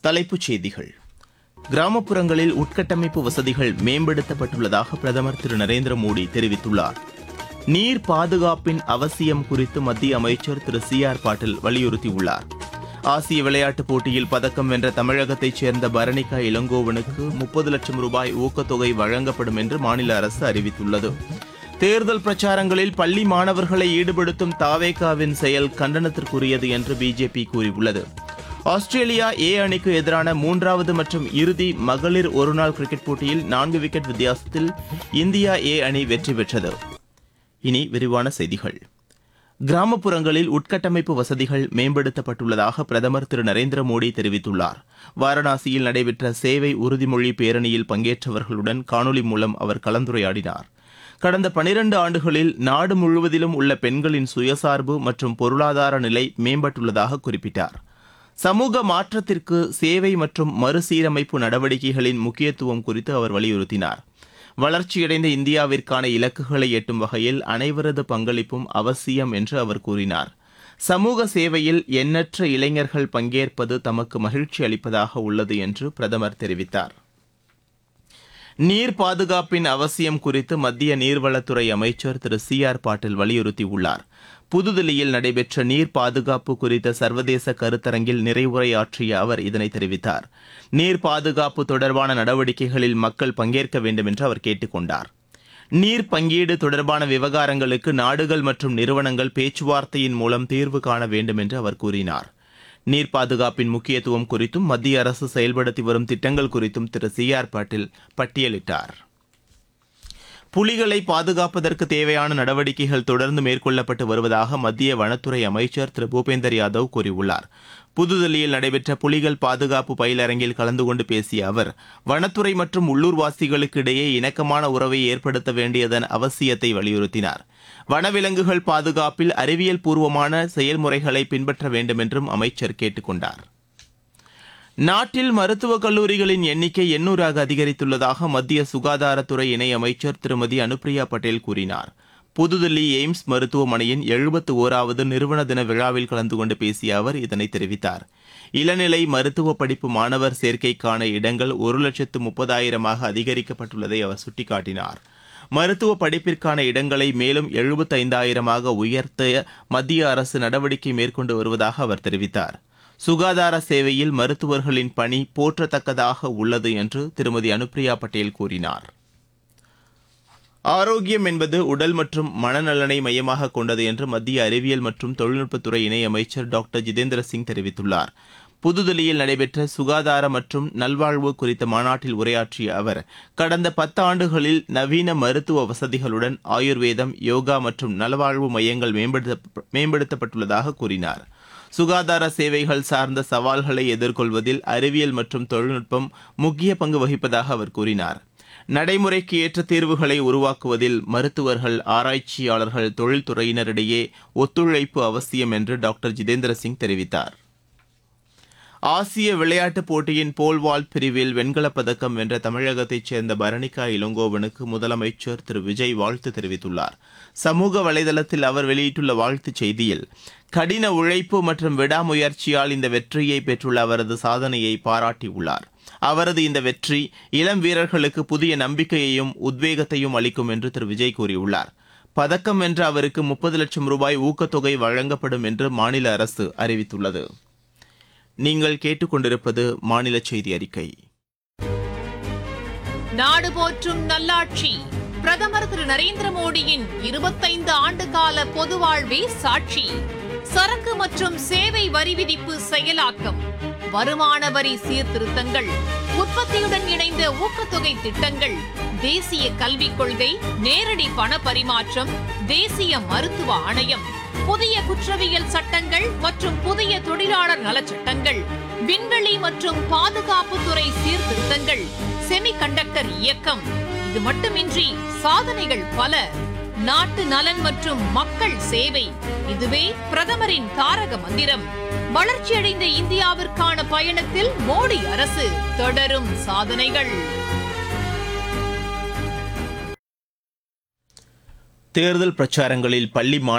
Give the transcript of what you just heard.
தலைப்புச் செய்திகள் கிராமப்புறங்களில் உட்கட்டமைப்பு வசதிகள் மேம்படுத்தப்பட்டுள்ளதாக பிரதமர் திரு நரேந்திர மோடி தெரிவித்துள்ளார் நீர் பாதுகாப்பின் அவசியம் குறித்து மத்திய அமைச்சர் திரு சி ஆர் பாட்டீல் வலியுறுத்தியுள்ளார் ஆசிய விளையாட்டுப் போட்டியில் பதக்கம் வென்ற தமிழகத்தைச் சேர்ந்த பரணிகா இளங்கோவனுக்கு முப்பது லட்சம் ரூபாய் ஊக்கத்தொகை வழங்கப்படும் என்று மாநில அரசு அறிவித்துள்ளது தேர்தல் பிரச்சாரங்களில் பள்ளி மாணவர்களை ஈடுபடுத்தும் தாவேகாவின் செயல் கண்டனத்திற்குரியது என்று பிஜேபி கூறியுள்ளது ஆஸ்திரேலியா ஏ அணிக்கு எதிரான மூன்றாவது மற்றும் இறுதி மகளிர் ஒருநாள் கிரிக்கெட் போட்டியில் நான்கு விக்கெட் வித்தியாசத்தில் இந்தியா ஏ அணி வெற்றி பெற்றது இனி விரிவான செய்திகள் கிராமப்புறங்களில் உட்கட்டமைப்பு வசதிகள் மேம்படுத்தப்பட்டுள்ளதாக பிரதமர் திரு நரேந்திர மோடி தெரிவித்துள்ளார் வாரணாசியில் நடைபெற்ற சேவை உறுதிமொழி பேரணியில் பங்கேற்றவர்களுடன் காணொலி மூலம் அவர் கலந்துரையாடினார் கடந்த பனிரண்டு ஆண்டுகளில் நாடு முழுவதிலும் உள்ள பெண்களின் சுயசார்பு மற்றும் பொருளாதார நிலை மேம்பட்டுள்ளதாக குறிப்பிட்டார் சமூக மாற்றத்திற்கு சேவை மற்றும் மறுசீரமைப்பு நடவடிக்கைகளின் முக்கியத்துவம் குறித்து அவர் வலியுறுத்தினார் வளர்ச்சியடைந்த இந்தியாவிற்கான இலக்குகளை எட்டும் வகையில் அனைவரது பங்களிப்பும் அவசியம் என்று அவர் கூறினார் சமூக சேவையில் எண்ணற்ற இளைஞர்கள் பங்கேற்பது தமக்கு மகிழ்ச்சி அளிப்பதாக உள்ளது என்று பிரதமர் தெரிவித்தார் நீர் பாதுகாப்பின் அவசியம் குறித்து மத்திய நீர்வளத்துறை அமைச்சர் திரு சி ஆர் பாட்டீல் வலியுறுத்தியுள்ளார் புதுதில்லியில் நடைபெற்ற நீர் பாதுகாப்பு குறித்த சர்வதேச கருத்தரங்கில் நிறைவுரையாற்றிய அவர் இதனை தெரிவித்தார் நீர் பாதுகாப்பு தொடர்பான நடவடிக்கைகளில் மக்கள் பங்கேற்க வேண்டும் என்று அவர் கேட்டுக் கொண்டார் நீர் பங்கீடு தொடர்பான விவகாரங்களுக்கு நாடுகள் மற்றும் நிறுவனங்கள் பேச்சுவார்த்தையின் மூலம் தீர்வு காண வேண்டும் என்று அவர் கூறினார் நீர் பாதுகாப்பின் முக்கியத்துவம் குறித்தும் மத்திய அரசு செயல்படுத்தி வரும் திட்டங்கள் குறித்தும் திரு சி ஆர் பாட்டீல் பட்டியலிட்டார் புலிகளை பாதுகாப்பதற்கு தேவையான நடவடிக்கைகள் தொடர்ந்து மேற்கொள்ளப்பட்டு வருவதாக மத்திய வனத்துறை அமைச்சர் திரு பூபேந்தர் யாதவ் கூறியுள்ளார் புதுதில்லியில் நடைபெற்ற புலிகள் பாதுகாப்பு பயிலரங்கில் கலந்து கொண்டு பேசிய அவர் வனத்துறை மற்றும் உள்ளூர்வாசிகளுக்கு இடையே இணக்கமான உறவை ஏற்படுத்த வேண்டியதன் அவசியத்தை வலியுறுத்தினார் வனவிலங்குகள் பாதுகாப்பில் அறிவியல் பூர்வமான செயல்முறைகளை பின்பற்ற வேண்டும் என்றும் அமைச்சர் கேட்டுக் கொண்டார் நாட்டில் மருத்துவக் கல்லூரிகளின் எண்ணிக்கை எண்ணூறாக அதிகரித்துள்ளதாக மத்திய சுகாதாரத்துறை இணையமைச்சர் திருமதி அனுப்பிரியா பட்டேல் கூறினார் புதுதில்லி எய்ம்ஸ் மருத்துவமனையின் எழுபத்து ஓராவது நிறுவன தின விழாவில் கலந்து கொண்டு பேசிய அவர் இதனை தெரிவித்தார் இளநிலை மருத்துவ படிப்பு மாணவர் சேர்க்கைக்கான இடங்கள் ஒரு லட்சத்து முப்பதாயிரமாக அதிகரிக்கப்பட்டுள்ளதை அவர் சுட்டிக்காட்டினார் மருத்துவ படிப்பிற்கான இடங்களை மேலும் எழுபத்தைந்தாயிரமாக உயர்த்த மத்திய அரசு நடவடிக்கை மேற்கொண்டு வருவதாக அவர் தெரிவித்தார் சுகாதார சேவையில் மருத்துவர்களின் பணி போற்றத்தக்கதாக உள்ளது என்று திருமதி அனுப்பிரியா பட்டேல் கூறினார் ஆரோக்கியம் என்பது உடல் மற்றும் மனநலனை மையமாக கொண்டது என்று மத்திய அறிவியல் மற்றும் தொழில்நுட்பத்துறை இணையமைச்சர் டாக்டர் ஜிதேந்திர சிங் தெரிவித்துள்ளார் புதுதில்லியில் நடைபெற்ற சுகாதார மற்றும் நல்வாழ்வு குறித்த மாநாட்டில் உரையாற்றிய அவர் கடந்த பத்து ஆண்டுகளில் நவீன மருத்துவ வசதிகளுடன் ஆயுர்வேதம் யோகா மற்றும் நலவாழ்வு மையங்கள் மேம்படுத்த மேம்படுத்தப்பட்டுள்ளதாக கூறினார் சுகாதார சேவைகள் சார்ந்த சவால்களை எதிர்கொள்வதில் அறிவியல் மற்றும் தொழில்நுட்பம் முக்கிய பங்கு வகிப்பதாக அவர் கூறினார் நடைமுறைக்கு ஏற்ற தீர்வுகளை உருவாக்குவதில் மருத்துவர்கள் ஆராய்ச்சியாளர்கள் தொழில்துறையினரிடையே ஒத்துழைப்பு அவசியம் என்று டாக்டர் ஜிதேந்திர சிங் தெரிவித்தார் ஆசிய விளையாட்டுப் போட்டியின் போல்வால்ட் பிரிவில் வெண்கலப் பதக்கம் வென்ற தமிழகத்தைச் சேர்ந்த பரணிகா இளங்கோவனுக்கு முதலமைச்சர் திரு விஜய் வாழ்த்து தெரிவித்துள்ளார் சமூக வலைதளத்தில் அவர் வெளியிட்டுள்ள வாழ்த்துச் செய்தியில் கடின உழைப்பு மற்றும் விடாமுயற்சியால் இந்த வெற்றியை பெற்றுள்ள அவரது சாதனையை பாராட்டியுள்ளார் அவரது இந்த வெற்றி இளம் வீரர்களுக்கு புதிய நம்பிக்கையையும் உத்வேகத்தையும் அளிக்கும் என்று திரு விஜய் கூறியுள்ளார் பதக்கம் வென்ற அவருக்கு முப்பது லட்சம் ரூபாய் ஊக்கத்தொகை வழங்கப்படும் என்று மாநில அரசு அறிவித்துள்ளது நீங்கள் கேட்டுக்கொண்டிருப்பது மாநில செய்தி அறிக்கை நாடு போற்றும் நல்லாட்சி பிரதமர் திரு நரேந்திர மோடியின் இருபத்தைந்து ஆண்டு கால பொது வாழ்வே சாட்சி சரக்கு மற்றும் சேவை வரி விதிப்பு செயலாக்கம் வருமான வரி சீர்திருத்தங்கள் உற்பத்தியுடன் இணைந்த ஊக்கத்தொகை திட்டங்கள் தேசிய கல்விக் கொள்கை நேரடி பண பரிமாற்றம் தேசிய மருத்துவ ஆணையம் புதிய குற்றவியல் சட்டங்கள் மற்றும் புதிய தொழிலாளர் நலச்சட்டங்கள் விண்வெளி மற்றும் பாதுகாப்புத்துறை சீர்திருத்தங்கள் செமிகண்டக்டர் இயக்கம் இது மட்டுமின்றி சாதனைகள் பல நாட்டு நலன் மற்றும் மக்கள் சேவை இதுவே பிரதமரின் தாரக மந்திரம் வளர்ச்சியடைந்த இந்தியாவிற்கான பயணத்தில் மோடி அரசு தொடரும் சாதனைகள் தேர்தல் பிரச்சாரங்களில் பள்ளி மாணவ